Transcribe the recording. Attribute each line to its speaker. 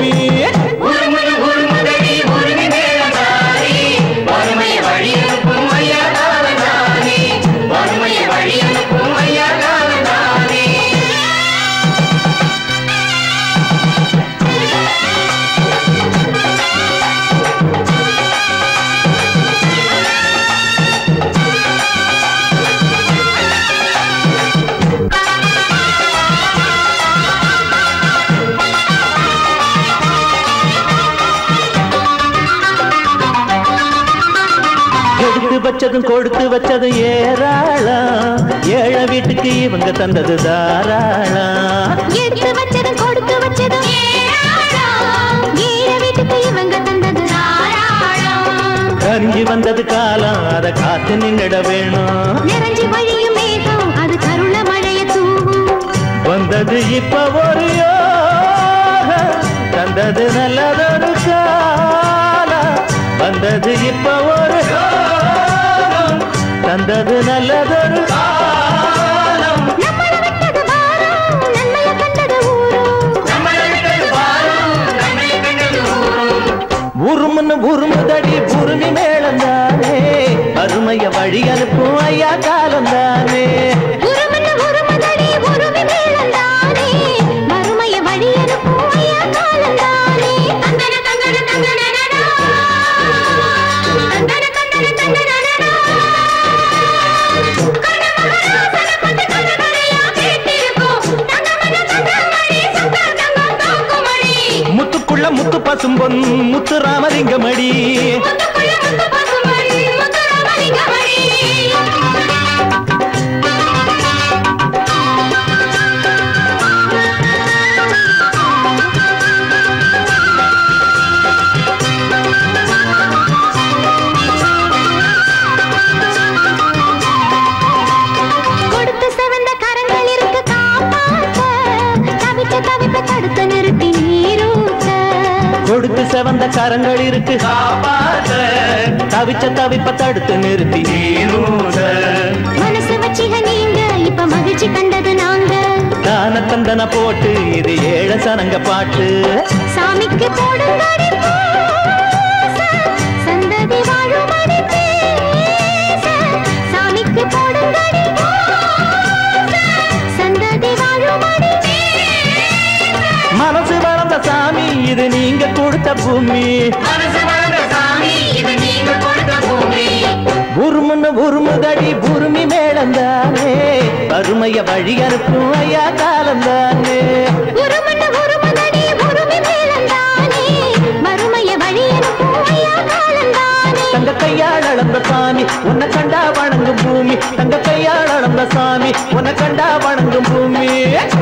Speaker 1: பூமி
Speaker 2: உருமுரு உருமுதடி உருமி மேளதாரி வறுமையை வழி அனுப்பும் ஐயா காலந்தானே வறுமையை வழி அனுப்பும் ஐயா காலந்தானே
Speaker 1: எடுத்து வச்சதும் கொடுத்து வச்சதும் ஏராளம் ஏழை வீட்டுக்கு இவங்க தந்தது தாராளம்
Speaker 3: எடுத்து வச்சதும் கொடுத்து வச்சதும் ஏராளம். ஏழை வீட்டுக்கு இவங்க தந்தது தாராளம்.
Speaker 1: கரிஞ்சு வந்தது காலம் அதை காத்து நின்னுட வேணும்
Speaker 3: நிறைஞ்சு வழியும் மேகம் அது கருள மழைய தூவும்
Speaker 1: வந்தது இப்ப ஒரு யோகம், தந்தது நல்லதொரு காலம் வந்தது இப்ப ஒரு யோகம், தந்தது நல்லதொரு காலம்
Speaker 3: நம்மள விட்டது வாரம் நன்மைய கண்டது ஊரும்
Speaker 2: நம்மளை விட்டது பாரும் நம்மை கண்டது ஊரும்
Speaker 1: உருமுன்னு உருமுதடி உருமி மேளந்தானே அருமைய வழி அனுப்பும் ஐயா காலந்தானே
Speaker 3: உருமன உருமதடி உருவி மேளந்தானே மறுமைய வழி அனுப்பும் ஐயா காலந்தானே தந்தன தந்தன தந்தனடா தந்தன தந்தன தந்தனடா கண்ணமகராசன பட்டு கண்ணகரையா கேட்டிருக்கோம் தங்கமன தங்கமணி சத்தம் தங்கம் தாக்குமணி
Speaker 1: முத்துக்குள்ள முத்து பசும்பொன் முத்து ராமலிங்கமடி
Speaker 3: முத்துக்குள்ள முத்து பசுமணி முத்துராமலிங்கமணி கொடுத்து செவந்த கரங்கள் இருக்கு காப்பாத்த தவிச்ச தவிப்ப தடுத்து நிறுத்தி நீரூத்த
Speaker 1: கொடுத்து செவந்த கரங்கள் இருக்கு காப்பாத்த தவிச்ச தவிப்ப தடுத்து நிறுத்தி நீரூத
Speaker 3: மனசு வச்சிக நீங்க இப்ப மகிழ்ச்சி கண்டது நாங்க
Speaker 1: தான தந்தன போட்டு இது ஏழ சனங்க பாட்டு
Speaker 3: சாமிக்கு போடுங்கடி பூச, சந்ததி வாழும்படி பேச. சாமிக்கு போடுங்கடி பூச, சந்ததி வாழும்படி பேச.
Speaker 1: மனசு வளர்ந்த சாமி இது நீங்க கொடுத்த பூமி
Speaker 2: மனசு வளர்ந்த சாமி இது நீங்க கொடுத்த பூமி
Speaker 1: உருமுன்னு உருமுதடி உருமி மேளந்தானே வறுமைய வழி அனுப்பும் ஐயா காலந்தானே
Speaker 3: உருமன உருமதடி உருமி மேளந்தானே மறுமைய வழி அனுப்பும் ஐயா காலந்தானே
Speaker 1: தங்க கையால் அளந்த சாமி உன்னை கண்டா வணங்கும் பூமி தங்க கையால் அளந்த சாமி உன்னை கண்டா வணங்கும் பூமி